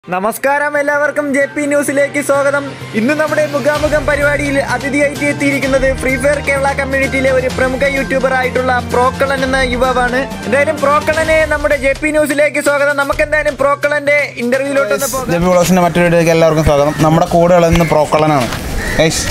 നമസ്കാരം എല്ലാവർക്കും J P ന്യൂസിലേക്ക് സ്വാഗതം ഇന്ന് നമ്മുടെ മുഖാമുഖം പരിപാടിയിൽ അതിഥിയായിട്ട് എത്തിയിരിക്കുന്നത് ഫ്രീ ഫയർ കേരള കമ്മ്യൂണിറ്റിയിലെ ഒരു പ്രമുഖ യൂട്യൂബർ ആയിട്ടുള്ള പ്രോക്കളൻ എന്ന യുവാവാണ് എന്തായാലും പ്രോക്കളനെ നമ്മുടെ ജെ പി ന്യൂസിലേക്ക് സ്വാഗതം നമുക്ക് എന്തായാലും പ്രോക്കളന്റെ ഇന്റർവ്യൂലോട്ടൊന്ന് പോകാം ജബി വ്ളോഗ്സിന്റെ മറ്റൊരു വീഡിയോക്ക് എല്ലാവർക്കും സ്വാഗതം നമ്മുടെ കൂടെ ഉള്ളത് ഇന്ന് പ്രോക്കളനാണ് ഗൈസ്.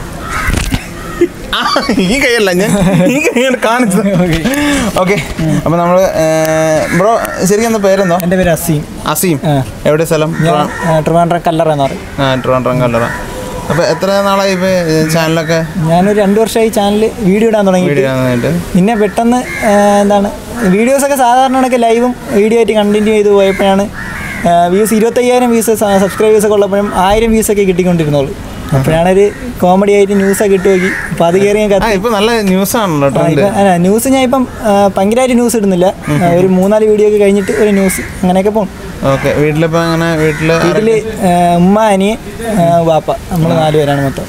ആ, ഈ കൈയല്ല ഞാൻ ഈ കൈയാണ് കാണിച്ചത് ഓക്കെ അപ്പൊ നമ്മള് ബ്രോ ശരിക്കും എന്താ പേരെന്തോ എൻ്റെ പേര് അസീം അസീം ആ. എവിടെ സ്ഥലം ഞാൻ ആ, ട്രിവാൻഡ്രം കല്ലറ എന്ന് പറയും ആ ട്രിവാൻഡ്രം കല്ലറ അപ്പൊ എത്ര നാളായി ഇപ്പൊ ചാനലൊക്കെ ഞാനൊരു രണ്ട് വർഷമായി ചാനൽ വീഡിയോ ഇടാൻ തുടങ്ങിയിട്ട് വീഡിയോ കാണാനായിട്ട് പിന്നെ പെട്ടെന്ന് ആ, എന്താണ് വീഡിയോസൊക്കെ സാധാരണ കണക്ക് ലൈവും വീഡിയോ ആയിട്ട് കണ്ടിന്യൂ ചെയ്ത് പോയപ്പോഴാണ് വ്യൂസ് ഇരുപത്തയ്യായിരം വ്യൂസ് സബ്സ്ക്രൈബേഴ്സൊക്കെ ഉള്ളപ്പോഴും ആയിരം വ്യൂസൊക്കെ കിട്ടിക്കൊണ്ടിരുന്നുള്ളൂ അപ്പോഴാണ് ഒരു കോമഡി ആയിട്ട് ന്യൂസൊക്കെ ഇട്ട് നോക്കി അപ്പോൾ അത് കയറി ഞാൻ ആ കത്തി ഇപ്പൊ നല്ല ന്യൂസ് ആണല്ലോ ആ, ട്രെൻഡ് ഇപ്പം- അല്ല ന്യൂസ് ഞാൻ ഇപ്പം ആ, ഭയങ്കരമായിട്ട് ന്യൂസ് ഇടുന്നില്ല ആ, ഒരു മൂന്നാല് വീഡിയോ ഒക്കെ കഴിഞ്ഞിട്ട് ഒരു ന്യൂസ് അങ്ങനെയൊക്കെ പോകും ഓക്കെ വീട്ടിലിപ്പോ അങ്ങനെ വീട്ടില് വീട്ടില് ആ, ഉമ്മ അനിയൻ ആ, വാപ്പ നമ്മൾ നാലുപേരാണ് മൊത്തം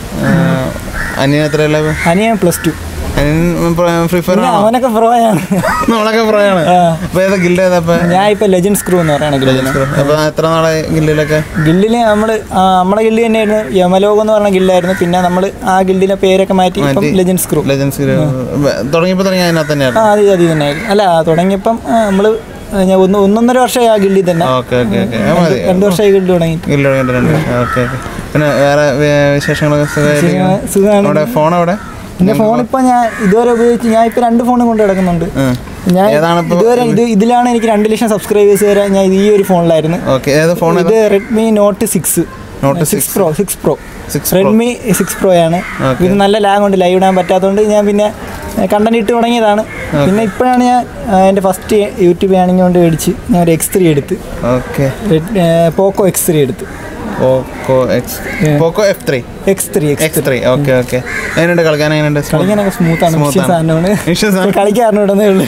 അനിയൻ എത്രയല്ല അനിയൻ പ്ലസ് ടു അനിയൻ ഫ്രീ ഫയർ പിന്നെ ആണോ അവനൊക്കെ പ്രോയാണ് നമ്മളൊക്കെ പറയാണ് ആ. അപ്പൊ ഏതാ ഗിൽഡ് ഏതാ ഇപ്പൊ ഞാൻ ഇപ്പൊ ലെജൻഡ് സ്ക്രൂ എന്ന് പറയണ ഗില്ലിന് അപ്പൊ എത്ര നാളായി ഗിൽഡിലൊക്കെ ഗില്ലില് നമ്മള് ആ, നമ്മളെ ഗില്ല് തന്നെയായിരുന്നു യമലോകം എന്ന് പറഞ്ഞ ഗില്ലായിരുന്നു പിന്നെ നമ്മൾ ആ ഗില്ലിന്റെ പേരൊക്കെ മാറ്റി ഇപ്പം മാറ്റി. ലെജൻഡ് സ്ക്രൂ ലെജൻസ് തുടങ്ങിയപ്പോ തുടങ്ങി അതിനകത്ത് ആ തന്നെയായിരുന്നു അത് അത് തന്നെയായിരുന്നു അല്ല തുടങ്ങിയപ്പം ആ, നമ്മള് ഞാൻ ഒന്ന് ഒന്നൊന്നര വർഷമായി ആ ഗില്ലിൽ തന്നെ ഓക്കെ ഓക്കെ ഓക്കെ മതി രണ്ട് വർഷമായി ഗില്ല് തുടങ്ങിയിട്ട് ഗിൽഡ് തുടങ്ങിയിട്ടുണ്ട് ഓക്കെ ഓക്കെ പിന്നെ വേറെ വേ- വിശേഷങ്ങളൊക്കെ സുഖമായിട്ടിരിക്കുന്നു? സുഖമാണ് അവിടെ ഫോൺ അവിടെ എന്റെ ഫോൺ ഇപ്പൊ ഞാൻ ഇതുവരെ ഉപയോഗിച്ച് ഞാൻ ഇപ്പൊ രണ്ട് ഫോണും കൊണ്ട് കിടക്കുന്നുണ്ട് ഉം. ഞാൻ ഏതാണ് ഇപ്പൊ ഇതുവരെ ഇത് ഇതിലാണ് എനിക്ക് രണ്ട് ലക്ഷം സബ്സ്ക്രൈബേഴ്സ് വരെ ഞാൻ ഇത് ഈ ഒരു ഫോണിലായിരുന്നു ഓക്കെ ഏത് ഫോൺ ഇത് Redmi note six Note six pro six pro Six Pro. Redmi six pro ആണ് Okay. ഇത് നല്ല ലാഗ് ഉണ്ട് ലൈവ് ഇടാൻ പറ്റാത്തതുകൊണ്ട് ഞാൻ പിന്നെ കണ്ടന്റ് ഇട്ട് തുടങ്ങിയതാണ് പിന്നെ ഇപ്പോഴാണ് ഞാൻ ആ, എൻ്റെ ഫസ്റ്റ് യൂട്യൂബ് ആണെങ്കിൽ കൊണ്ട് മേടിച്ച് ഞാൻ ഒരു എക്സ് ത്രീ എടുത്ത് ഓക്കെ പോക്കോ എക്സ് ത്രീ എടുത്ത് Poco X Yeah. Poco F three X three X three okay okay എങ്ങനെയുണ്ട് കളിക്കാൻ എങ്ങനെയുണ്ട് കളിക്കാനൊക്കെ സ്മൂത്താണ് Smooth മിഷ്യൻ ആണ്. സാധനമാണ് മിഷ്യൻ സാധനം. കളിക്കാറിനോടന്നേ ഉള്ളൂ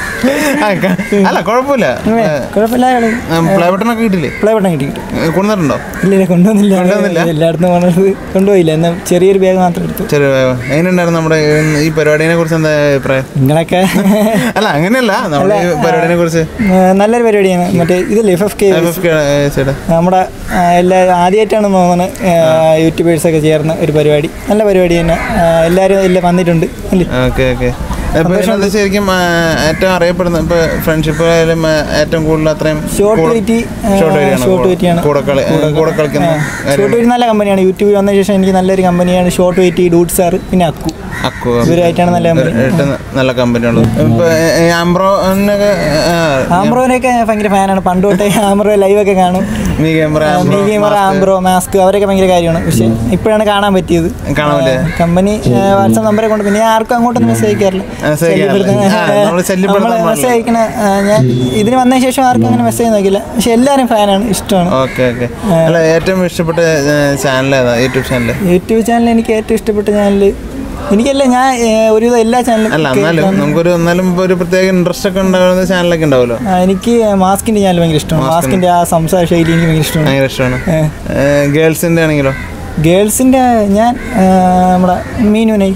ആ, ക- അല്ല കുഴപ്പമില്ല കുഴപ്പമില്ല കളി പ്ലേ ബട്ടണൊക്കെ കിട്ടില്ലേ പ്ലേ ബട്ടൺ കിട്ടി കിട്ടി കൊണ്ടുവന്നിട്ടുണ്ടോ ഇല്ല ഇല്ല കൊണ്ടുവന്നില്ല കൊണ്ടുവന്നില്ല? എല്ലായിടത്തും പോണത് കൊണ്ടുപോയില്ല എന്നാൽ ചെറിയൊരു ബാഗ് മാത്രം എടുത്തു ചെറിയ എങ്ങനെയുണ്ടായിരുന്നു നമ്മുടെ ഈ പരിപാടിനെ കുറിച്ച് എന്താ അഭിപ്രായം നിങ്ങളൊക്കെ അല്ല അങ്ങനെയല്ല നമ്മുടെ ഈ പരിപാടിനെ കുറിച്ച് ആ, നല്ലൊരു പരിപാടിയാണ് മറ്റേ ഇതില്ലേ എഫ് എഫ് കെ സൈഡ് നമ്മുടെ ആ, എല്ലാ ആദ്യമായിട്ടാണ് തോന്നുന്നത് യൂട്യൂബേഴ്സൊക്കെ ചേർന്ന ഒരു പരിപാടി നല്ല പരിപാടി തന്നെ ആ, എല്ലാവരും എല്ലാം വന്നിട്ടുണ്ട് അല്ലേ ഓക്കെ ഓക്കെ ഇപ്പൊ ഇതിനകത്ത് ശരിക്കും ആ, ഏറ്റവും അറിയപ്പെടുന്ന ഇപ്പൊ ഫ്രണ്ട്ഷിപ്പ് ആയാലും ആ, ഏറ്റവും കൂടുതൽ അത്രയും short weight short short weight ആണ് കൂടെ കളി കൂടെ കളിക്കുന്ന ഷോർട്ട് വെയിറ്റ് നല്ല കമ്പനിയാണ് യൂട്യൂബിൽ വന്ന ശേഷം എനിക്ക് നല്ലൊരു കമ്പനിയാണ് ഷോർട്ട് വെയിറ്റ് ഡൂട്ട് സാർ പിന്നെ അക്കു അക്കു ഇവരുമായിട്ടാണ് നല്ല ഒരു- കമ്പനി ഏറ്റവും നല്ല കമ്പനിയുള്ളത് ഇപ്പൊ ആംബ്രോനൊക്കെ ആംബ്രോനൊക്കെ ഭയങ്കര ഫാനാണ് പണ്ട് തൊട്ടേ ആംബ്രോ ലൈവ് ഒക്കെ കാണും me camera me gamer Ambro mask അവരൊക്കെ ഭയങ്കര കാര്യമാണ് പക്ഷെ ഇപ്പോഴാണ് കാണാൻ പറ്റിയത് കാണാൻ പറ്റിയത്. കമ്പനി വാട്സാപ്പ് നമ്പറെ കൊണ്ട് പിന്നെ ഞാൻ ആർക്കും അങ്ങോട്ടൊന്നും മെസ്സേജ് അയക്കാറില്ല Message അയക്കാറില്ല. ആ, നമ്മള് ശല്യപ്പെടുത്താൻ പാടില്ല. മെസ്സേജ് അയക്കണ ആ, ഞാൻ ഇതിന് വന്ന ശേഷം ആർക്കും അങ്ങനെ മെസ്സേജ് നോക്കില്ല പക്ഷെ എല്ലാവരും ഫാനാണ് ഇഷ്ടമാണ് ഓക്കെ ഓക്കെ അല്ല ഏറ്റവും ഇഷ്ടപ്പെട്ട ചാനൽ ഏതാ യൂട്യൂബ് ചാനൽ യൂട്യൂബ് ചാനൽ എനിക്ക് ഏറ്റവും ഇഷ്ടപ്പെട്ട ചാനൽ എനിക്കല്ല ഞാൻ ഏ, ഒരുവിധം എല്ലാ ചാനലും അല്ല എന്നാലും നമുക്കൊരു എന്നാലും ഇപ്പൊ ഒരു പ്രത്യേക ഇൻട്രസ്റ്റ് ഒക്കെ ഉണ്ടാകുന്ന ചാനലൊക്കെ ഉണ്ടാവുമല്ലോ ആ, എനിക്ക് മാസ്കിന്റെ ചാനൽ ഭയങ്കര ഇഷ്ടമാണ് മാസ്കിന്റെ ആ സംസാര ശൈലി എനിക്ക് ഭയങ്കര ഇഷ്ടമാണ് ഭയങ്കര ഇഷ്ടമാണ് ഏ. ഗേൾസിന്റെ ആണെങ്കിലോ ഗേൾസിന്റെ ഞാൻ ആ, നമ്മുടെ മീനുനൈ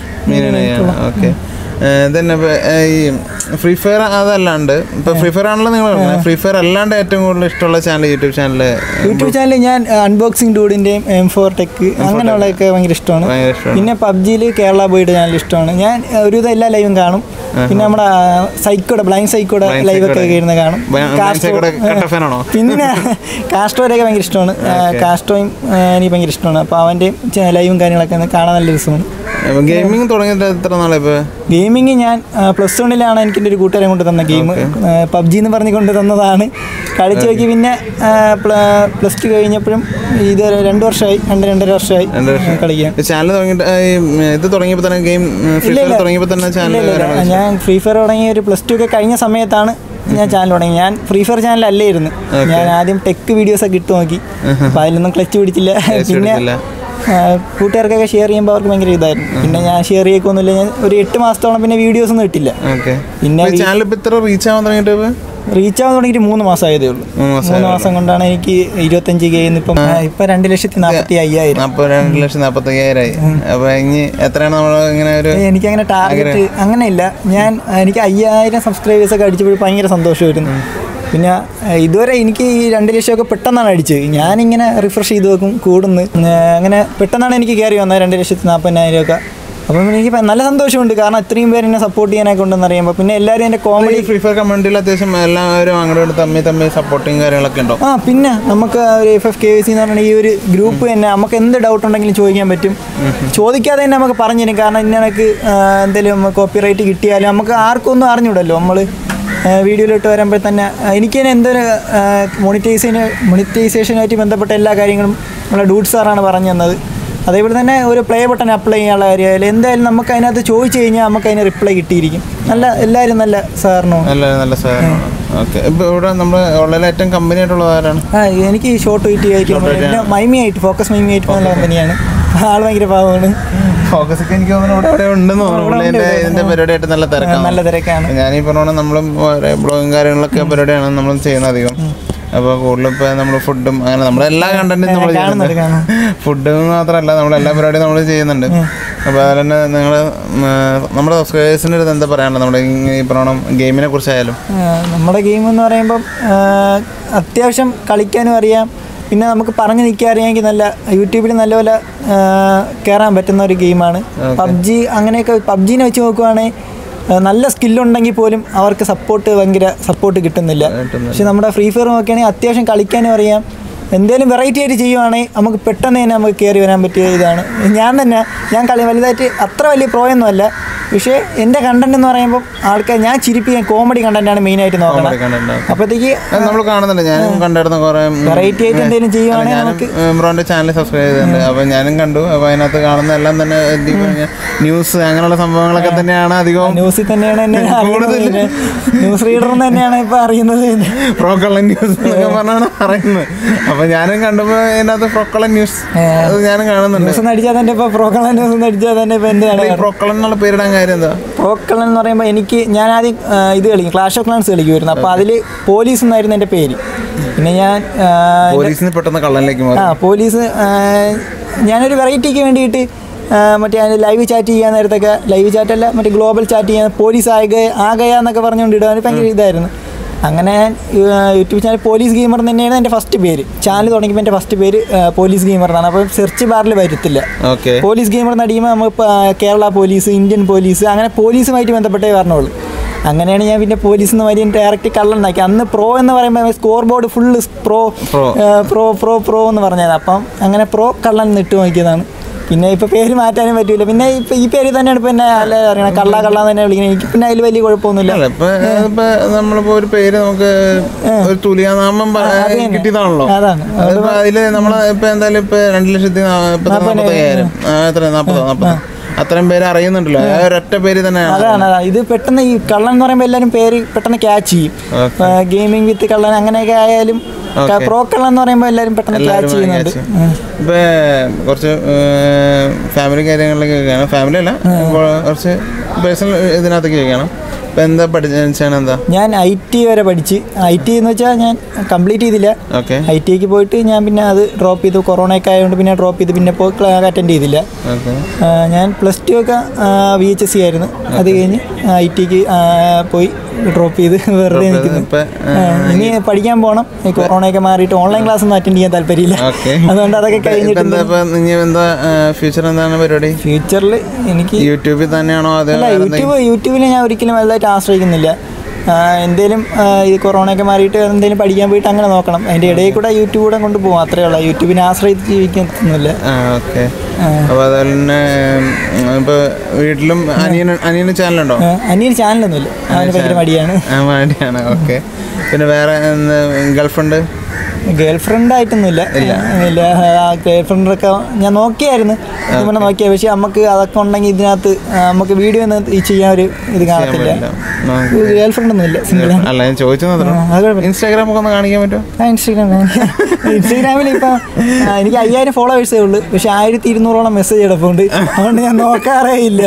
ഓക്കെ തന്നെ ഇപ്പൊ, ഏ, ഈ ഫ്രീ ഫയർ അതല്ലാണ്ട് ഇപ്പൊ ഫ്രീ ഫയർ ആണല്ലോ നിങ്ങൾ ഫ്രീ ഫയർ അല്ലാണ്ട് ഏറ്റവും കൂടുതൽ ഇഷ്ടമുള്ള ചാനൽ യൂട്യൂബ് ചാനല് യൂട്യൂബ് ചാനലിൽ ഞാൻ അൺബോക്സിംഗ് ഡൂഡിന്റെയും എം ഫോർ ടെക് അങ്ങനെയുള്ളതൊക്കെ ഭയങ്കര ഇഷ്ടമാണ് ഭയങ്കര ഇഷ്ടമാണ് പിന്നെ പബ്ജിയിൽ കേരള ബോയുടെ ചാനൽ ഇഷ്ടമാണ് ഞാൻ ആ, ഒരുവിധം എല്ലാ ലൈവും കാണും പിന്നെ നമ്മുടെ സൈക്കോടെ ബ്ലൈൻഡ് സൈക്കോടെ Blind ലൈവ് ഒക്കെ Psychoടെ. ഇരുന്ന് കാണും Blind കാസ്ട്രോ- Psychoടെ കട്ട fan ആണോ? പിന്നെ കാസ്ട്രോയൊക്കെ ഭയങ്കര ഇഷ്ടമാണ് ആ, കാസ്ട്രോയും ആ, എനിക്ക് ഭയങ്കര ഇഷ്ടമാണ് അപ്പോൾ അവൻ്റെയും ലൈവും കാര്യങ്ങളൊക്കെ ഒന്ന് കാണാൻ നല്ല രസമാണ് ഗെയിമിംഗ് തുടങ്ങിയിട്ട് എത്ര നാളെ ഇപ്പൊ ഗെയിമിങ് ഞാൻ പ്ലസ് വണ്ണിലാണ് എനിക്ക് എൻ്റെ ഒരു കൂട്ടുകാരൻ കൊണ്ട് തന്ന ഗെയിം പബ്ജി എന്ന് പറഞ്ഞ് കൊണ്ട് തന്നതാണ് കളിച്ച് നോക്കി പിന്നെ പ്ലസ് ടു കഴിഞ്ഞപ്പോഴും ഇത് രണ്ട് വർഷമായി രണ്ട് രണ്ടര വർഷമായി രണ്ട് വർഷം. കളിക്കാൻ ചാനൽ തുടങ്ങിയിട്ട് ഈ, ഉം, ഇത് തുടങ്ങിയപ്പോ തന്നെ ഗെയിം ഫ്രീ ഇല്ല, ഫയർ ഇല്ല. തുടങ്ങിയപ്പോ തന്നെ ഇല്ല, ചാനൽ ഇല്ല, ഇല്ല. ഞാൻ ഫ്രീ ഫയർ തുടങ്ങിയ ഒരു പ്ലസ് ടു ഒക്കെ കഴിഞ്ഞ സമയത്താണ് ഞാൻ ചാനൽ തുടങ്ങി ഞാൻ ഫ്രീ ഫയർ ചാനൽ അല്ലായിരുന്നു ഞാൻ ആദ്യം ടെക് വീഡിയോസ് ഒക്കെ ഇട്ട് നോക്കി അപ്പോൾ അതിലൊന്നും ക്ലച്ച് പിടിച്ചില്ല പിന്നെ പിടിച്ചില്ല. ആ, കൂട്ടുകാർക്കൊക്കെ ഷെയർ ചെയ്യുമ്പോൾ അവർക്ക് ഭയങ്കര ഇതായിരുന്നു പിന്നെ ഞാൻ ഷെയർ ചെയ്യൊന്നുമില്ല ഞാൻ ഒരു എട്ട് മാസത്തോളം പിന്നെ വീഡിയോസ് ഒന്നും ഇട്ടില്ല ഓക്കെ പിന്നെ ചാനൽ ഇപ്പൊ ഇത്ര റീച്ച് ആവാൻ തുടങ്ങിയിട്ട് ഇപ്പൊ? റീച്ച് ആവാൻ തുടങ്ങിയിട്ട് മൂന്ന് മാസമായതേ ഉള്ളൂ മൂന്ന് മാസം മൂന്ന് മാസം കൊണ്ടാണ് എനിക്ക് ഇരുപത്തഞ്ച് കെ ഇപ്പം ഇപ്പൊ രണ്ട് ലക്ഷത്തി നാൽപ്പത്തി അയ്യായിരം അപ്പൊ രണ്ട് ലക്ഷത്തി നാപ്പത്തി അയ്യായിരമായി അപ്പൊ ഇനി എത്രയാണ് നമ്മൾ ഇങ്ങനെ ഒരു എനിക്ക് അങ്ങനെ ടാർഗറ്റ് അങ്ങനെ ഇല്ല ഞാൻ എനിക്ക് അയ്യായിരം സബ്സ്ക്രൈബേഴ്സ് ഒക്കെ അടിച്ചപ്പോൾ ഭയങ്കര സന്തോഷമായിരുന്നു പിന്നെ ഏഹ്, ഇതുവരെ എനിക്ക് ഈ രണ്ട് ലക്ഷമൊക്കെ പെട്ടെന്നാണ് അടിച്ചത് ഞാനിങ്ങനെ റിഫ്രഷ് ചെയ്ത് വെക്കും കൂടുന്നു ഏഹ്, അങ്ങനെ പെട്ടെന്നാണ് എനിക്ക് കയറി വന്നത് രണ്ട് ലക്ഷത്തി നാൽപ്പതിനായിരം ഒക്കെ അപ്പം എനിക്ക് ഇപ്പം നല്ല സന്തോഷമുണ്ട് കാരണം ഇത്രയും പേര് എന്നെ സപ്പോർട്ട് ചെയ്യാനൊക്കെ ഉണ്ടെന്ന് അറിയുമ്പോൾ പിന്നെ എല്ലാവരും എൻ്റെ കോമഡി ഈ ഫ്രീ ഫയർ കമ്മ്യൂണിറ്റിയിൽ അത്യാവശ്യം എല്ലാവരും അങ്ങോട്ട് തമ്മിൽ തമ്മിൽ സപ്പോർട്ടിങ് കാര്യങ്ങളൊക്കെ ഉണ്ടോ ആ പിന്നെ നമുക്ക് ഒരു എഫ് എഫ് കെ സി എന്ന് പറഞ്ഞ ഈ ഒരു ഗ്രൂപ്പ് തന്നെ നമുക്ക് എന്ത് ഡൗട്ട് ഉണ്ടെങ്കിലും ചോദിക്കാൻ പറ്റും ചോദിക്കാതെ തന്നെ നമുക്ക് പറഞ്ഞു തരും കാരണം ഇന്ന കണക്ക് എന്തെങ്കിലും കോപ്പിറൈറ്റ് കിട്ടിയാലും നമുക്ക് ആർക്കും ഒന്നും അറിഞ്ഞൂടല്ലോ നമ്മൾ വീഡിയോയിലോട്ട് വരുമ്പോൾ തന്നെ ആ, എനിക്ക് തന്നെ എന്തൊരു മോണിറ്റൈസേഷൻ മോണിറ്റൈസേഷനുമായിട്ട് ബന്ധപ്പെട്ട എല്ലാ കാര്യങ്ങളും നമ്മളെ ഡൂട്ട് സാറാണ് പറഞ്ഞു തന്നത് അതേപോലെ തന്നെ ഒരു പ്ലേ ബട്ടൺ അപ്ലൈ ചെയ്യാനുള്ള കാര്യമായാലും എന്തായാലും നമുക്ക് അതിനകത്ത് ചോദിച്ചു കഴിഞ്ഞാൽ നമുക്ക് അതിന് റിപ്ലൈ കിട്ടിയിരിക്കും നല്ല എല്ലാവരും നല്ല സാറിനോ നല്ല നല്ല സഹകരണമാണ് ഓക്കെ ഇപ്പോൾ ഇവിടെ നമ്മൾ ഓൺലൈനിൽ ഏറ്റവും കമ്പനി ആയിട്ടുള്ളത് ആരാണ് ആ എനിക്ക് ഷോർട്ട് വെയിറ്റ് ആയിട്ട് പിന്നെ മൈമി ആയിട്ട് ഫോക്കസ് മൈമി ആയിട്ട് നല്ല കമ്പനിയാണ് ആൾ ഭയങ്കര പാവമാണ് ഫോക്കസ് ഒക്കെ എനിക്ക് തോന്നുന്നു ഇവിടെ ഇവിടെ ഉണ്ടെന്ന് തോന്നുന്നു ഇവിടെ ഉണ്ട്, ഇതിന്റെ ഇവിടെ ഇതിന്റെ പരിപാടിയായിട്ട് നല്ല തിരക്കാണ് നല്ല തിരക്കാണ് ഞാൻ ഈ പറഞ്ഞ നമ്മളും ബ്ലോഗും കാര്യങ്ങളൊക്കെ പരിപാടിയാണ് നമ്മൾ ചെയ്യുന്നത് അധികം അപ്പോൾ കൂടുതലും ഇപ്പോൾ നമ്മൾ ഫുഡും അങ്ങനെ നമ്മുടെ എല്ലാ കണ്ടന്റും നമ്മൾ കാണുന്നുണ്ട്, ചെയ്യുന്നുണ്ട് ഫുഡ് മാത്രമല്ല നമ്മുടെ എല്ലാ പരിപാടിയും നമ്മൾ ചെയ്യുന്നുണ്ട് അപ്പോൾ അതുപോലെ തന്നെ നിങ്ങൾ നമ്മുടെ സബ്സ്ക്രൈബേഴ്സിൻ്റെ അടുത്ത് എന്താ പറയാനുള്ളത് നമ്മുടെ ഈ- ഈ പറഞ്ഞ ഗെയിമിനെ കുറിച്ചായാലും ആ, നമ്മുടെ ഗെയിം എന്ന് പറയുമ്പം ആ, അത്യാവശ്യം കളിക്കാനും അറിയാം പിന്നെ നമുക്ക് പറഞ്ഞു നിൽക്കാൻ അറിയാമെങ്കിൽ നല്ല യൂട്യൂബിൽ നല്ലപോലെ ആ, കയറാൻ പറ്റുന്ന ഒരു ഗെയിമാണ് പബ്ജി അങ്ങനെയൊക്കെ പബ്ജീനെ വെച്ച് നോക്കുവാണെങ്കിൽ ആ, നല്ല സ്കില്ലുണ്ടെങ്കിൽ പോലും അവർക്ക് സപ്പോർട്ട് ഭയങ്കര സപ്പോർട്ട് കിട്ടുന്നില്ല പക്ഷെ നമ്മുടെ ഫ്രീ ഫയർ നോക്കുകയാണെങ്കിൽ അത്യാവശ്യം കളിക്കാനും അറിയാം എന്തെങ്കിലും വെറൈറ്റി ആയിട്ട് ചെയ്യുവാണെങ്കിൽ നമുക്ക് പെട്ടെന്ന് തന്നെ നമുക്ക് കയറി വരാൻ പറ്റിയ ഇതാണ് ഞാൻ തന്നെ ഞാൻ കളി വലുതായിട്ട് അത്ര വലിയ പ്രോയൊന്നും അല്ല പക്ഷേ എൻ്റെ കണ്ടന്റ് എന്ന് പറയുമ്പോൾ ആൾക്കാർ ഞാൻ ചിരിപ്പിക്കാൻ കോമഡി കണ്ടന്റാണ് മെയിനായിട്ട് നോക്കണം കണ്ടന്റ് അപ്പോഴത്തേക്ക് നമ്മൾ കാണുന്നുണ്ട് ഞാനും കണ്ടായിരുന്നു കുറെ വെറൈറ്റി ആയിട്ട് എന്തെങ്കിലും ചെയ്യുവാണെങ്കിൽ ഞാനും നമുക്ക് ബ്രോന്റെ ചാനൽ സബ്സ്ക്രൈബ് ചെയ്തിട്ടുണ്ട് അപ്പൊ ഞാനും കണ്ടു അപ്പൊ അതിനകത്ത് കാണുന്ന എല്ലാം തന്നെ ന്യൂസ് അങ്ങനെയുള്ള സംഭവങ്ങളൊക്കെ തന്നെയാണ് അധികവും ന്യൂസിൽ തന്നെയാണ് എന്നെ കൂടുതൽ. അറിയുന്നത് ന്യൂസ് റീഡർ തന്നെയാണ് ഇപ്പൊ അറിയുന്നത് ഫ്രോക്കള്ളൻ ന്യൂസ് എന്നൊക്കെ പറഞ്ഞാണ് പറയുന്നത് അപ്പൊ ഞാനും കണ്ടപ്പോ ഇതിനകത്ത് ഫ്രോക്കള്ളൻ ന്യൂസ് അത് ഞാനും കാണുന്നുണ്ട് ന്യൂസ് ഒന്ന് അടിച്ചാൽ തന്നെ ഇപ്പൊ പ്രോക്കളൻ ന്യൂസ് ഒന്ന് അടിച്ചാൽ തന്നെ ഇപ്പൊ എന്റെ ഈ ഫ്രോക്കള്ളൻ എന്നുള്ള പേരിടാൻ കാര്യം എന്താ പ്രോക്കളൻ എന്ന് പറയുമ്പോൾ എനിക്ക് ഞാൻ ആദ്യം ആ, ഇത് കളിക്കും ക്ലാഷ് ഓഫ് ക്ലാൻസ് കളിക്കുമായിരുന്നു അപ്പോൾ അതിൽ പോലീസ് എന്നായിരുന്നു എൻ്റെ പേര് പിന്നെ ഞാൻ ആ, പോലീസിന് പെട്ടെന്ന് കള്ളനിലേക്ക് മാറി ആ പോലീസ് ആ, ഞാനൊരു വെറൈറ്റിക്ക് വേണ്ടിയിട്ട് ആ, മറ്റേ അതിന് ലൈവ് ചാറ്റ് ചെയ്യാൻ നേരത്തൊക്കെ ലൈവ് ചാറ്റ് അല്ല മറ്റേ ഗ്ലോബൽ ചാറ്റ് ചെയ്യാൻ പോലീസ് ആകെ ആകയാന്നൊക്കെ പറഞ്ഞുകൊണ്ട് ഇടാൻ ഭയങ്കര ഇതായിരുന്നു അങ്ങനെ ഞാൻ ആ, യൂട്യൂബ് ചാനൽ പോലീസ് ഗെയിമർ തന്നെയാണ് എൻ്റെ ഫസ്റ്റ് പേര് ചാനൽ തുടങ്ങിയപ്പോൾ എൻ്റെ ഫസ്റ്റ് പേര് ആ, പോലീസ് ഗെയിമർ എന്നാണ് അപ്പോൾ സെർച്ച് ബാറിൽ വരത്തില്ല ഓക്കെ പോലീസ് ഗെയിമർ എന്ന് അടിക്കുമ്പോൾ നമ്മൾ കേരള പോലീസ് ഇന്ത്യൻ പോലീസ് അങ്ങനെ പോലീസുമായിട്ട് ബന്ധപ്പെട്ടേ പറഞ്ഞോളൂ അങ്ങനെയാണ് ഞാൻ പിന്നെ പോലീസ് എന്ന് മാതിരി ഡയറക്റ്റ് കള്ളണ്ടാക്കി അന്ന് പ്രോ എന്ന് പറയുമ്പോൾ score board full pro Pro. Pro pro pro എന്ന് പറഞ്ഞത് അപ്പം അങ്ങനെ പ്രോ കള്ളൻ നിട്ട് നോക്കിയതാണ് പിന്നെ ഇപ്പൊ പേര് മാറ്റാനും പറ്റൂല പിന്നെ ഇപ്പൊ ഈ പേര് തന്നെയാണ് ഇപ്പൊ എന്നെ അല്ല അറിയണം കള്ള കള്ള എന്ന് തന്നെ വിളിക്കുന്നത് എനിക്ക് പിന്നെ അതിൽ വലിയ കുഴപ്പമൊന്നുമില്ല അല്ല ഇപ്പൊ ഇപ്പൊ നമ്മളിപ്പോ ഒരു പേര് നമുക്ക് ഒരു തുലിയാനാമം പറ- അത് തന്നെ. കിട്ടിയതാണല്ലോ അതാണ്. അതിപ്പോ അതില് നമ്മള് ഇപ്പൊ എന്തായാലും ഇപ്പൊ രണ്ട് ലക്ഷത്തി നാ- ഇപ്പൊ നാപ്പത്തയ്യായിരം ആ, എത്ര നാപ്പതോ നാപ്പതോ അത്രയും പേര് അറിയുന്നുണ്ടല്ലോ ആ ഒരൊറ്റ പേര് തന്നെയാണ് അതാണ് അതാണ്. ഇത് പെട്ടെന്ന് ഈ കള്ളൻ എന്ന് പറയുമ്പോൾ എല്ലാവരും പേര് പെട്ടെന്ന് ക്യാച്ച് ചെയ്യും ഗെയിമിംഗ് വിത്ത് കള്ളൻ അങ്ങനെയൊക്കെ ആയാലും Okay. പ്രോ കള്ളൻ എന്ന് പറയുമ്പോൾ എല്ലാവരും പെട്ടെന്ന് എല്ലാവരും ക്യാച്ച് ചെയ്യുന്നുണ്ട് catch ചെയ്യും. ഇപ്പൊ കുറച്ച് ഫാമിലി കാര്യങ്ങളിലേക്ക് ചോദിക്കുകയാണ് ഫാമിലി അല്ല ഇപ്പൊ കുറച്ച് പേഴ്സണൽ ഇതിനകത്തേക്ക് ചോദിക്കണം ഇപ്പൊ എന്താ പഠിച്ചാണ് എന്താ ഞാൻ ഐ ടി വരെ പഠിച്ച് ഐ ടി എന്ന് വെച്ചാൽ ഞാൻ കംപ്ലീറ്റ് ചെയ്തില്ല ഓക്കെ ഐ ടിക്ക് പോയിട്ട് ഞാൻ പിന്നെ അത് ഡ്രോപ്പ് ചെയ്തു കൊറോണയൊക്കെ ആയതുകൊണ്ട് പിന്നെ ഡ്രോപ്പ് ചെയ്ത് പിന്നെ പോയി അറ്റൻഡ് ചെയ്തില്ല ഓക്കെ ആ, ഞാൻ പ്ലസ് ടു ഒക്കെ വി എച്ച് എസ് സി ആയിരുന്നു അത് കഴിഞ്ഞ് ഐ ടിക്ക് പോയി ഡ്രോപ്പ് ചെയ്ത് വെറുതെ നിൽക്കുന്നു ഇപ്പൊ ആ, ഇനി പഠിക്കാൻ പോകണം ഈ കൊറോണയൊക്കെ മാറിയിട്ട് ഓൺലൈൻ ക്ലാസ് ഒന്നും അറ്റൻഡ് ചെയ്യാൻ താല്പര്യമില്ല ഓക്കെ അതുകൊണ്ട് അതൊക്കെ ഇപ്പൊ കഴിഞ്ഞിട്ട് എന്താ ഇപ്പൊ ഇനി എന്താ ഫ്യൂച്ചർ എന്താണ് പരിപാടി ഫ്യൂച്ചറിൽ എനിക്ക് യൂട്യൂബിൽ തന്നെയാണോ അതോ അല്ല വേറെ എന്തെങ്കിലും? യൂട്യൂബ് യൂട്യൂബിൽ ഞാൻ ഒരിക്കലും വലുതായിട്ട് ആശ്രയിക്കുന്നില്ല ആ, എന്തേലും ആ, ഈ കൊറോണയൊക്കെ മാറിയിട്ട് എന്തെങ്കിലും പഠിക്കാൻ പോയിട്ട് അങ്ങനെ നോക്കണം അതിൻ്റെ ഇടയിൽ കൂടെ യൂട്യൂബ് കൂടെ കൊണ്ടുപോകും അത്രേ ഉള്ളൂ യൂട്യൂബിനെ ആശ്രയിച്ച് ജീവിക്കുന്നില്ല ആ ഓക്കെ അപ്പൊ അതുപോലെ തന്നെ ഉം, ഇപ്പൊ വീട്ടിലും അനിയൻ അനിയന് ചാനലുണ്ടോ അനിയൻ ചാനലൊന്നുമില്ല അവന് ഭയങ്കര മടിയാണ് ആ മടിയാണ് ഓക്കെ പിന്നെ വേറെ ഗേൾ ഫ്രണ്ട് ഗേൾ ഫ്രണ്ട് ആയിട്ടൊന്നുമില്ല ഇല്ല ഗേൾ ഫ്രണ്ടൊക്കെ ഞാൻ നോക്കിയായിരുന്നു പിന്നെ നോക്കിയ പക്ഷെ നമുക്ക് അതൊക്കെ ഉണ്ടെങ്കിൽ ഇതിനകത്ത് ആ, നമുക്ക് വീഡിയോ ഒന്നും ഈ ചെയ്യാൻ ഒരു ഇത് കാണത്തില്ല ഗേൾ ഫ്രണ്ട് ഒന്നുമില്ല സിംഗിൾ അല്ല ഞാൻ ചോദിച്ചു അത് കുഴപ്പമില്ല. ഇൻസ്റ്റാഗ്രാം ഒക്കെ ഒന്ന് കാണിക്കാൻ പറ്റുമോ ആ ഇൻസ്റ്റാഗ്രാം ഇൻസ്റ്റാഗ്രാമിൽ ഇപ്പം ആ, എനിക്ക് അയ്യായിരം ഫോളോവേഴ്സേ ഉള്ളൂ പക്ഷെ ആയിരത്തി ഇരുന്നൂറോളം മെസ്സേജ് കിടപ്പുണ്ട് അതുകൊണ്ട് ഞാൻ നോക്കാറേ ഇല്ല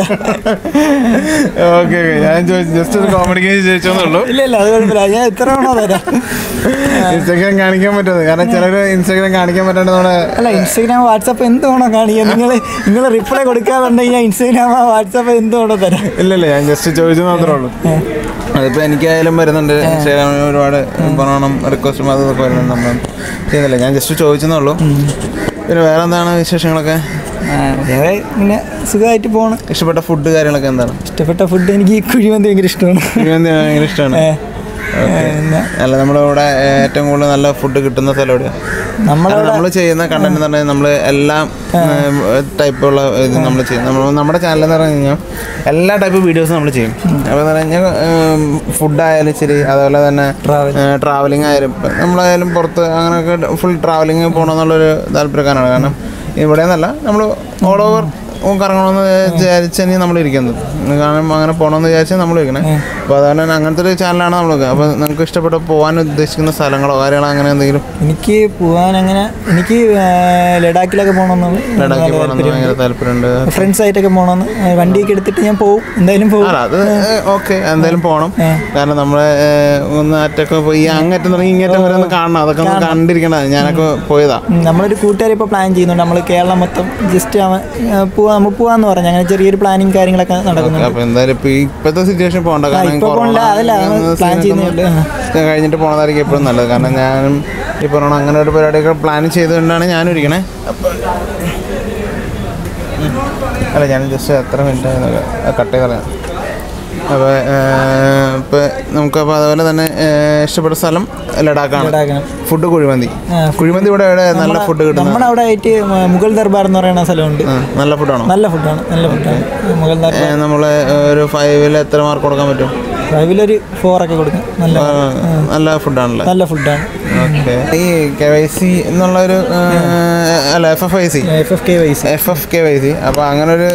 ഓക്കെ ഞാൻ ചോദിച്ചു ജസ്റ്റ് ഒരു കോമഡിക്ക് ചോദിച്ചോന്നുള്ളൂ ഇല്ല ഇല്ല അത് കുഴപ്പമില്ല ഞാൻ എത്ര വേണോ തരാം ഇൻസ്റ്റാഗ്രാം കാണിക്കാൻ പറ്റുന്നത് കാരണം ചിലർ ഇൻസ്റ്റാഗ്രാം കാണിക്കാൻ പറ്റാണ്ട് നമ്മുടെ അല്ല ഇൻസ്റ്റാഗ്രാം വാട്സപ്പ് എന്ത് വേണോ കാണിക്കുക നിങ്ങൾ നിങ്ങൾ റിപ്ലൈ കൊടുക്കാറുണ്ടെങ്കിൽ ഞാൻ ഇൻസ്റ്റാഗ്രാം വാട്സപ്പ് എന്ത് വേണോ തരാം ഇല്ലല്ല ഞാൻ ജസ്റ്റ് ചോദിച്ചു മാത്രമേ ഉള്ളൂ അതിപ്പോൾ എനിക്കായാലും വരുന്നുണ്ട് ഇൻസ്റ്റാഗ്രാമിൽ ഒരുപാട് പറയണം റിക്വസ്റ്റും അതും ഇതൊക്കെ വരുന്നുണ്ട് നമ്മൾ ചെയ്യുന്നില്ല ഞാൻ ജസ്റ്റ് ചോദിച്ചെന്നേ ഉള്ളൂ പിന്നെ വേറെ എന്താണ് വിശേഷങ്ങളൊക്കെ ആ, വേറെ ഇങ്ങനെ സുഖമായിട്ട് പോകണം ഇഷ്ടപ്പെട്ട ഫുഡ് കാര്യങ്ങളൊക്കെ എന്താണ് ഇഷ്ടപ്പെട്ട ഫുഡ് എനിക്ക് ഈ കുഴിമന്തി ഭയങ്കര ഇഷ്ടമാണ് കുഴിമന്തി ഭയങ്കര ഇഷ്ടമാണ് ഏ, പിന്നെ അല്ല നമ്മുടെ ഇവിടെ ഏറ്റവും കൂടുതൽ നല്ല ഫുഡ് കിട്ടുന്ന സ്ഥലം എവിടെയാണ് നമ്മളവിടെ നമ്മൾ ചെയ്യുന്ന കണ്ടന്റ് എന്ന് പറഞ്ഞാൽ നമ്മൾ എല്ലാം ടൈപ്പുള്ള ഇത് നമ്മൾ ചെയ്യും നമ്മൾ നമ്മുടെ ചാനൽ എന്ന് പറഞ്ഞു കഴിഞ്ഞാൽ എല്ലാ ടൈപ്പ് വീഡിയോസും നമ്മൾ ചെയ്യും അപ്പോൾ എന്ന് പറഞ്ഞാൽ ഫുഡായാലും ശരി അതുപോലെ തന്നെ Travel. ട്രാവലിംഗ് ആയാലും ഇപ്പം നമ്മളായാലും പുറത്ത് അങ്ങനെയൊക്കെ ഫുൾ ട്രാവലിംഗ് പോകണമെന്നുള്ളൊരു താല്പര്യക്കാരാണ് കാരണം ഇവിടെ നിന്നല്ല നമ്മൾ ഓൾ ഓവർ കറങ്ങണമെന്ന് വിചാരിച്ചാണ് നമ്മൾ ഇരിക്കുന്നത് കാരണം അങ്ങനെ പോകണമെന്ന് വിചാരിച്ചാൽ നമ്മൾ ഇരിക്കണേ അപ്പോൾ അതുപോലെ തന്നെ അങ്ങനത്തെ ഒരു ചാനലാണ് നമ്മൾ അപ്പോൾ നമുക്ക് ഇഷ്ടപ്പെട്ട പോകാൻ ഉദ്ദേശിക്കുന്ന സ്ഥലങ്ങളോ കാര്യങ്ങളോ അങ്ങനെ എന്തെങ്കിലും എനിക്ക് പോകാൻ അങ്ങനെ എനിക്ക് ആ, ലഡാക്കിലൊക്കെ പോകണമെന്ന് ലഡാക്കിൽ പോകണമെന്ന് ഭയങ്കര താല്പര്യമുണ്ട് ഫ്രണ്ട്സ് ആയിട്ടൊക്കെ പോകണമെന്ന് ആ, വണ്ടിയൊക്കെ എടുത്തിട്ട് ഞാൻ പോകും എന്തായാലും പോകും അല്ല അത് ഓക്കെ എന്തായാലും പോകണം ഏ. കാരണം നമ്മളെ ഏഹ്, ഒന്ന് അറ്റൊക്കെ പോയി ഈ അങ്ങറ്റം തുടങ്ങി ഇങ്ങറ്റം വരെ ഒന്ന് കാണണം അതൊക്കെ ഒന്ന് കണ്ടിരിക്കണം ഞാനൊക്കെ പോയതാ ഉം, നമ്മളൊരു കൂട്ടുകാർ ഇപ്പോൾ പ്ലാൻ ചെയ്യുന്നുണ്ട് നമ്മൾ കേരളം മൊത്തം ജസ്റ്റ് അവൻ പോവാ നമ്മൾ പോവാന്ന് പറഞ്ഞു അങ്ങനെ ചെറിയൊരു പ്ലാനിങ് കാര്യങ്ങളൊക്കെ നടക്കുന്നുണ്ട് അപ്പൊ എന്തായാലും ഇപ്പൊ ഈ ഇപ്പോഴത്തെ സിറ്റുവേഷൻ പോകണ്ട കാരണം ഇപ്പൊ കൊറോണ പോകണ്ട, അതല്ല, ഒന്ന് plan scene ചെയ്യുന്നുണ്ട്. ഒന്ന് കഴിഞ്ഞിട്ട് പോണതായിരിക്കും എപ്പോഴും നല്ലത് കാരണം ഞാനും ഈ പറഞ്ഞ അങ്ങനെ ഒരു പരിപാടിയൊക്കെ പ്ലാൻ ചെയ്തുകൊണ്ടാണ് ഞാനും ഇരിക്കണേ അപ്പൊ ഉം. അല്ല ഞാൻ ജസ്റ്റ് എത്ര മിനിറ്റ് കട്ട് ചെയ്ത് കളയാം അപ്പോൾ ഇപ്പോൾ നമുക്കപ്പോൾ അതുപോലെ തന്നെ ഏഹ്, ഇഷ്ടപ്പെട്ട സ്ഥലം ലഡാക്കാണ് ലഡാക്കാണ്. ഫുഡ് കുഴിമന്തി ആ, കുഴിമന്തി ഇവിടെ എവിടെ നല്ല ഫുഡ് കിട്ടുന്ന നമ്മുടെ അവിടെ ആയിട്ട് മ- മുഗൾ ദർബാർ എന്ന് പറയുന്ന സ്ഥലമുണ്ട് ആ, നല്ല ഫുഡാണോ നല്ല ഫുഡാണ് നല്ല ഫുഡാണ് മുഗൾ ദർബാർ നമ്മൾ ഒരു ഫൈവിൽ എത്ര മാർക്ക് കൊടുക്കാൻ പറ്റും അതിലൊരു ഫോറൊക്കെ കൊടുക്കും നല്ല ആ, നല്ല ഫുഡാണല്ലേ നല്ല ഫുഡാണ് ഓക്കെ ഈ കെ വൈ സി എന്നുള്ള ഒരു അല്ല F F I C F F K Y's F F K Y C അപ്പോൾ അങ്ങനെ ഒരു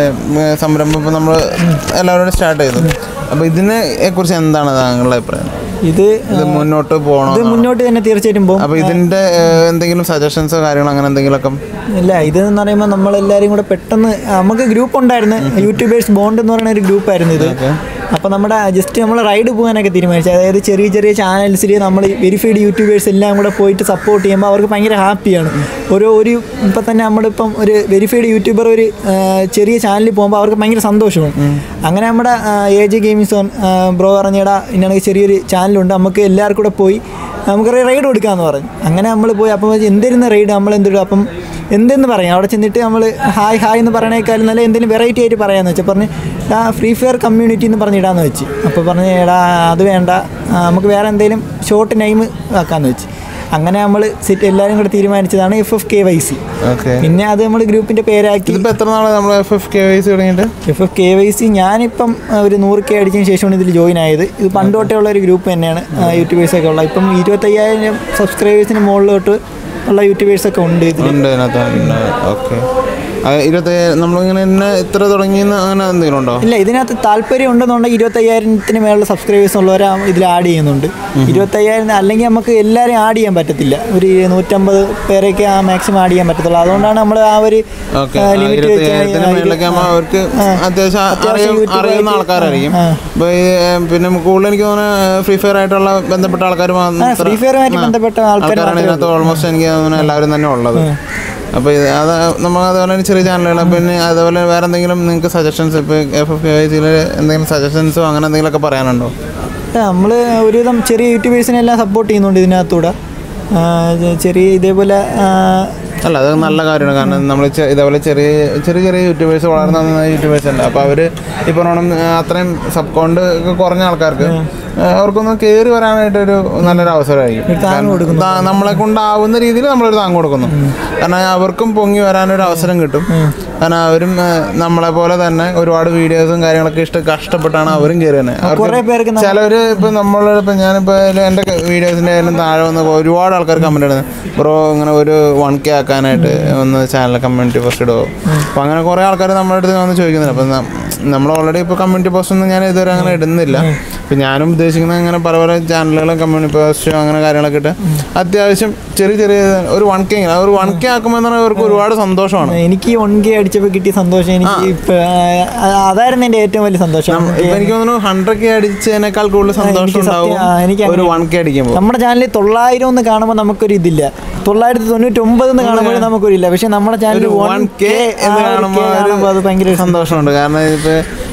സംരംഭം ഇപ്പോൾ നമ്മൾ എല്ലാവരോടും സ്റ്റാർട്ട് ചെയ്തു അപ്പോൾ ഇതിനെ കുറിച്ച് എന്താണ് താങ്കളുടെ അഭിപ്രായം ഇത് ഇത് മുന്നോട്ട് പോകണോ ഇത് മുന്നോട്ട് തന്നെ തീർച്ചയായിട്ടും പോകും അപ്പോൾ ഇതിൻ്റെ ഏഹ്, എന്തെങ്കിലും സജഷൻസോ കാര്യങ്ങളോ അങ്ങനെ എന്തെങ്കിലുമൊക്കെ ഇല്ല ഇത് എന്ന് പറയുമ്പോൾ നമ്മളെല്ലാവരും കൂടെ പെട്ടെന്ന് നമുക്ക് ഗ്രൂപ്പ് ഉണ്ടായിരുന്നു യൂട്യൂബേഴ്സ് ബോണ്ട് എന്ന് പറയുന്ന ഒരു ഗ്രൂപ്പായിരുന്നു ഇത് അപ്പോൾ നമ്മുടെ ജസ്റ്റ് നമ്മൾ റൈഡ് പോകാനൊക്കെ തീരുമാനിച്ചു അതായത് ചെറിയ ചെറിയ ചാനൽസിൽ നമ്മൾ വെരിഫൈഡ് യൂട്യൂബേഴ്സ് എല്ലാം കൂടെ പോയിട്ട് സപ്പോർട്ട് ചെയ്യുമ്പോൾ അവർക്ക് ഭയങ്കര ഹാപ്പിയാണ് ഓരോ ഒരു ഇപ്പം തന്നെ നമ്മളിപ്പം ഒരു വെരിഫൈഡ് യൂട്യൂബർ ഒരു ആ, ചെറിയ ചാനലിൽ പോകുമ്പോൾ അവർക്ക് ഭയങ്കര സന്തോഷമാണ് അങ്ങനെ നമ്മുടെ A J gaming zone bro പറഞ്ഞിടാ ഇന്നാണെങ്കിൽ ചെറിയൊരു ചാനലുണ്ട് നമുക്ക് എല്ലാവർക്കും കൂടെ പോയി നമുക്ക് റൈഡ് കൊടുക്കാമെന്ന് പറഞ്ഞു അങ്ങനെ നമ്മൾ പോയി അപ്പം എന്തിരുന്ന റൈഡ് നമ്മൾ എന്തിടും അപ്പം എന്തെന്ന് പറയാം അവിടെ ചെന്നിട്ട് നമ്മൾ ഹായ് ഹായ് എന്ന് പറയണേക്കാളും നല്ല എന്തെങ്കിലും വെറൈറ്റി ആയിട്ട് പറയാമെന്ന് വെച്ചാൽ പറഞ്ഞ് ആ ഫ്രീ ഫയർ കമ്മ്യൂണിറ്റി എന്ന് പറഞ്ഞിടാന്ന് വെച്ച് അപ്പോൾ പറഞ്ഞ് എടാ അത് വേണ്ട ആ, നമുക്ക് വേറെ എന്തെങ്കിലും ഷോർട്ട് നൈം ആക്കാമെന്ന് വെച്ച് അങ്ങനെ നമ്മൾ സെറ്റ് എല്ലാവരും കൂടെ തീരുമാനിച്ചതാണ് F F K Y C okay പിന്നെ അത് നമ്മൾ ഗ്രൂപ്പിൻ്റെ പേരാക്കി ഇതിപ്പോൾ എത്ര നാളെ നമ്മൾ F F K Y C തുടങ്ങിയിട്ട് F F K Y C ഞാനിപ്പം ആ, ഒരു നൂറ് കെ അടിച്ചതിന് ശേഷമാണ് ഇതിൽ ജോയിൻ ആയത് ഇത് പണ്ട് തൊട്ടേ ഉള്ള ഒരു ഗ്രൂപ്പ് തന്നെയാണ് യൂട്യൂബേഴ്സൊക്കെ ഉള്ള ഇപ്പം ഇരുപത്തയ്യായിരം സബ്സ്ക്രൈബേഴ്സിന് മുകളിലോട്ട് ഉള്ള യൂട്യൂബേഴ്സൊക്കെ ഉണ്ട് ഇതിൽ ഉണ്ട് അതിനകത്ത് ഓക്കെ ഇരുപത്തി നമ്മളിങ്ങനെ ഇന്ന ഇത്ര തുടങ്ങിയെന്ന് അങ്ങനെ എന്തെങ്കിലും ഉണ്ടോ ഇല്ല ഇതിനകത്ത് താല്പര്യം ഉണ്ടെന്നുണ്ടെങ്കിൽ ഇരുപത്തയ്യായിരത്തിന് മേലുള്ള സബ്സ്ക്രൈബേഴ്സ് ഉള്ളവരെ ഇതിൽ ആഡ് ചെയ്യുന്നുണ്ട് ഇരുപത്തയ്യായിരം അല്ലെങ്കിൽ നമുക്ക് എല്ലാവരെയും ആഡ് ചെയ്യാൻ പറ്റത്തില്ല ഒരു നൂറ്റമ്പത് പേരെയൊക്കെ ആ മാക്സിമം ആഡ് ചെയ്യാൻ പറ്റത്തുള്ളൂ അതുകൊണ്ടാണ് നമ്മൾ ആ ഒരു ഓക്കെ ലിമിറ്റ് ഇരുപത്തിയായിരത്തിന് മേളിലൊക്കെ ആകുമ്പോൾ അവർക്ക് അത്യാവശ്യം അത്യാവശ്യം അറിയും യൂട്യൂബ് അറിയുന്ന ആയിട്ട് ആൾക്കാരായിരിക്കും ആ. അപ്പോൾ ഈ ഏർ, പിന്നെ കൂടുതൽ എനിക്ക് തോന്നുന്നത് ഫ്രീ ഫയർ ആയിട്ടുള്ള ബന്ധപ്പെട്ട ആൾക്കാർ ഫ്രീ ഫയറുമായിട്ട് ബന്ധപ്പെട്ട ആൾക്കാർ ആൾക്കാരാണ് ഇതിനകത്ത് ഓൾമോസ്റ്റ് എനിക്ക് തോന്നുന്നു എല്ലാവരും തന്നെ ഉള്ളത് അപ്പോൾ ഇത് അത് നമ്മൾ അതുപോലെ തന്നെ ചെറിയ ചാനലുകൾ പിന്നെ അതുപോലെ വേറെ എന്തെങ്കിലും നിങ്ങൾക്ക് സജഷൻസ് ഇപ്പോൾ എഫ് എഫ് ഐസിൽ എന്തെങ്കിലും സജഷൻസോ അങ്ങനെ എന്തെങ്കിലുമൊക്കെ പറയാനുണ്ടോ നമ്മൾ ഒരുവിധം ചെറിയ യൂട്യൂബേഴ്സിനെല്ലാം സപ്പോർട്ട് ചെയ്യുന്നുണ്ട് ഇതിനകത്തൂടെ ആ, ചെറിയ ഇതേപോലെ ആ, അല്ല അത് നല്ല കാര്യമാണ് കാരണം നമ്മൾ ഇതേപോലെ ചെറിയ ചെറിയ ചെറിയ യൂട്യൂബേഴ്സ് വളർന്നു വന്ന യൂട്യൂബേഴ്സ് ഉണ്ട് അപ്പോൾ അവർ ഈ പറഞ്ഞോണം അത്രയും സബ് കൗണ്ട് കുറഞ്ഞ ആൾക്കാർക്ക് ആ, അവർക്കൊന്ന് കയറി വരാനായിട്ടൊരു നല്ലൊരു അവസരമായിരിക്കും ഒരു താങ്ങ് കാരണം താ- നമ്മളെ കൊണ്ടാവുന്ന രീതിയിൽ നമ്മളൊരു താങ്ങ് കൊടുക്കുന്നു കാരണം അവർക്കും പൊങ്ങി വരാനൊരു അവസരം കിട്ടും കാരണം അവരും ആ, നമ്മളെ പോലെ തന്നെ ഒരുപാട് വീഡിയോസും കാര്യങ്ങളൊക്കെ ഇഷ്ട കഷ്ടപ്പെട്ടാണ് അവരും കയറി തന്നെ കുറേ പേർക്ക് നമ്മ- ചിലവർ ഇപ്പം നമ്മൾ ഇപ്പം ഞാനിപ്പോൾ എൻ്റെ വീഡിയോസിൻ്റെ ആയാലും താഴെ വന്ന് ഒരുപാട് ആൾക്കാർ കമൻറ്റ് ഇടുന്നത് ബ്രോ ഇങ്ങനെ ഒരു വൺ കെ ആക്കാനായിട്ട് ഒന്ന് ചാനൽ കമ്മ്യൂണിറ്റി പോസ്റ്റ് ഇടുമോ അപ്പം അങ്ങനെ കുറേ ആൾക്കാർ നമ്മുടെ അടുത്ത് വന്ന് ചോദിക്കുന്നുണ്ട് അപ്പം നമ്മൾ ഓൾറെഡി ഇപ്പോൾ കമ്മ്യൂണിറ്റി പോസ്റ്റ് ഒന്നും ഞാൻ ഇതുവരെ അങ്ങനെ ഇടുന്നില്ല അപ്പം ഞാനും ഉദ്ദേശിക്കുന്നത് അങ്ങനെ പല പല ചാനലുകളും കമ്മ്യൂണിറ്റി പോസ്റ്റും അങ്ങനെ കാര്യങ്ങളൊക്കെ ഇട്ട് അത്യാവശ്യം ചെറിയ ചെറിയ ഒരു വൺ കെ ഒരു വൺ കെ ആക്കുമ്പോൾ എന്ന് പറഞ്ഞാൽ അവർക്ക് ഒരുപാട് സന്തോഷമാണ് എനിക്ക് വൺ കെ അടിച്ചപ്പോൾ കിട്ടിയ സന്തോഷം എനിക്ക് ഇപ്പം അതായിരുന്നു എൻ്റെ ഏറ്റവും വലിയ സന്തോഷം ഇപ്പം എനിക്ക് തോന്നുന്നു ഹൺഡ്രഡ് കെ അടിച്ചതിനേക്കാൾ കൂടുതൽ സന്തോഷം എനിക്ക് സത്യം- ഉണ്ടാവും ആ, എനിക്ക് ഒരു അങ്ങനെ- വൺ കെ അടിക്കുമ്പോൾ നമ്മുടെ ചാനലിൽ തൊള്ളായിരം എന്ന് കാണുമ്പോൾ നമുക്കൊരു ഇതില്ല തൊള്ളായിരത്തി തൊണ്ണൂറ്റി ഒമ്പത് എന്ന് കാണുമ്പോൾ നമുക്കൊരു ഇല്ല പക്ഷെ നമ്മുടെ ചാനലിൽ ഒരു വൺ വൺ കെ എന്ന് കാണുമ്പോൾ അത് ഭയങ്കര ഒരു സന്തോഷമുണ്ട് കാരണം ഇപ്പൊ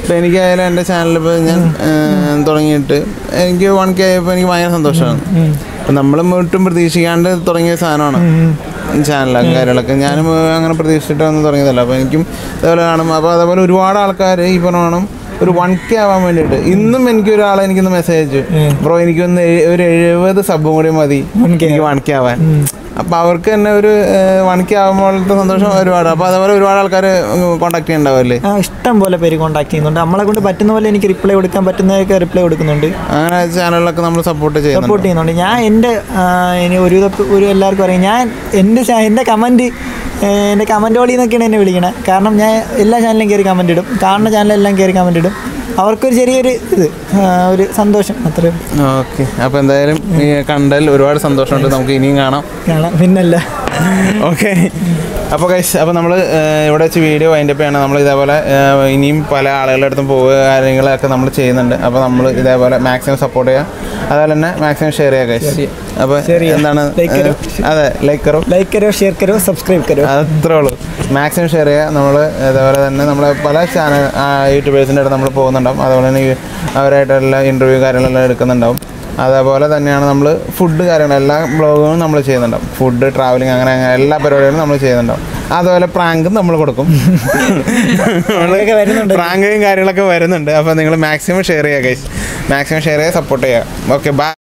ഇപ്പം എനിക്കായാലും എൻ്റെ ചാനലിൽ ഇപ്പോൾ ഞാൻ ഏഹ്, തുടങ്ങിയിട്ട് എനിക്ക് വൺ കെ ആയപ്പോൾ എനിക്ക് ഭയങ്കര സന്തോഷമാണ് അപ്പം നമ്മൾ ഒട്ടും പ്രതീക്ഷിക്കാണ്ട് തുടങ്ങിയ സാധനമാണ് ചാനലൊക്കെ കാര്യങ്ങളൊക്കെ ഞാനും ഏഹ്, അങ്ങനെ പ്രതീക്ഷിച്ചിട്ട് വന്ന് തുടങ്ങിയതല്ല അപ്പോൾ എനിക്കും അതേപോലെ കാണും അപ്പോൾ അതേപോലെ ഒരുപാട് ആൾക്കാർ ഈ പറഞ്ഞ ഒരു വൺ കെ ആവാൻ വേണ്ടിയിട്ട് ഇന്നും എനിക്ക് ഒരാളെ എനിക്കൊന്ന് മെസ്സേജ് അയച്ചു ബ്രോ എനിക്കൊന്ന് എഴു- ഒരു എഴുപത് സബും കൂടി മതി 1K എനിക്ക് വൺ കെ ആവാൻ അപ്പോൾ അവർക്ക് തന്നെ ഒരു വൺ കെ ആകുമ്പോഴത്തെ സന്തോഷം ഒരുപാട് അപ്പോൾ അതേപോലെ ഒരുപാട് ആൾക്കാർ കോൺടാക്ട് ചെയ്യുന്നുണ്ടാവില്ലേ ആ ഇഷ്ടം പോലെ പേര് കോൺടാക്ട് ചെയ്യുന്നുണ്ട് നമ്മളെ കൊണ്ട് പറ്റുന്ന പോലെ എനിക്ക് റിപ്ലൈ കൊടുക്കാൻ പറ്റുന്നതൊക്കെ റിപ്ലൈ കൊടുക്കുന്നുണ്ട് അങ്ങനെ ചാനലിലൊക്കെ നമ്മൾ സപ്പോർട്ട് ചെയ്യുന്നുണ്ട് സപ്പോർട്ട് ചെയ്യുന്നുണ്ട് ഞാൻ എൻ്റെ ആ, ഇനി ഒരു വിധ- ഒരു എല്ലാവർക്കും അറിയാം ഞാൻ എൻ്റെ ചാ- എൻ്റെ കമൻറ്റ് എൻ്റെ കമൻറ്റ് ഓളി എന്നൊക്കെയാണ് എന്നെ വിളിക്കണത് കാരണം ഞാൻ എല്ലാ ചാനലിലും കയറി കമൻറ്റ് ഇടും കാണുന്ന ചാനലെല്ലാം കയറി കമൻറ്റ് ഇടും അവർക്കൊരു ചെറിയൊരു ഇത് ആ, ഒരു സന്തോഷം അത്രയും ഓക്കെ അപ്പോൾ എന്തായാലും ഈ കണ്ടതിൽ ഒരുപാട് സന്തോഷമുണ്ട് നമുക്ക് ഇനിയും കാണാം കാണാം പിന്നല്ല ഓക്കെ അപ്പോൾ കൈസ് അപ്പോൾ നമ്മൾ ഇവിടെ വെച്ച് വീഡിയോ വൈൻഡപ്പ് ചെയ്യണം നമ്മൾ ഇതേപോലെ ഏഹ്, ഇനിയും പല ആളുകളുടെ അടുത്തും പോവുക കാര്യങ്ങളൊക്കെ നമ്മൾ ചെയ്യുന്നുണ്ട് അപ്പോൾ നമ്മൾ ഇതേപോലെ മാക്സിമം സപ്പോർട്ട് ചെയ്യുക അതുപോലെ തന്നെ മാക്സിമം ഷെയർ ചെയ്യുക കൈസ് അപ്പോൾ Share ചെയ്യുക. എന്താണ് Like കരോ. ഏഹ്, അതെ ലൈക്ക് കറോ ലൈക്ക് കരോ ഷെയർ കരോ സബ്സ്ക്രൈബ് കരോ അത്രേ ഉള്ളൂ മാക്സിമം ഷെയർ ചെയ്യുക നമ്മൾ അതേപോലെ തന്നെ നമ്മൾ പല ചാനൽ യൂട്യൂബേഴ്സിൻ്റെ അടുത്ത് നമ്മൾ പോകുന്നുണ്ടാവും അതുപോലെ തന്നെ ഈ അവരായിട്ടുള്ള ഇൻ്റർവ്യൂ കാര്യങ്ങളെല്ലാം എടുക്കുന്നുണ്ടാവും അതേപോലെ തന്നെയാണ് നമ്മൾ ഫുഡ് കാര്യങ്ങൾ എല്ലാ ബ്ലോഗുകളും നമ്മൾ ചെയ്യുന്നുണ്ടാവും ഫുഡ് ട്രാവലിംഗ് അങ്ങനെ അങ്ങനെ എല്ലാ പരിപാടികളും നമ്മൾ ചെയ്യുന്നുണ്ടാവും അതുപോലെ പ്രാങ്കും നമ്മൾ കൊടുക്കും അതൊക്കെ വരുന്നുണ്ട് പ്രാങ്കും കാര്യങ്ങളൊക്കെ വരുന്നുണ്ട് അപ്പോൾ നിങ്ങൾ മാക്സിമം ഷെയർ ചെയ്യുക ഗൈസ് മാക്സിമം ഷെയർ ചെയ്യുക സപ്പോർട്ട് ചെയ്യുക ഓക്കെ ബൈ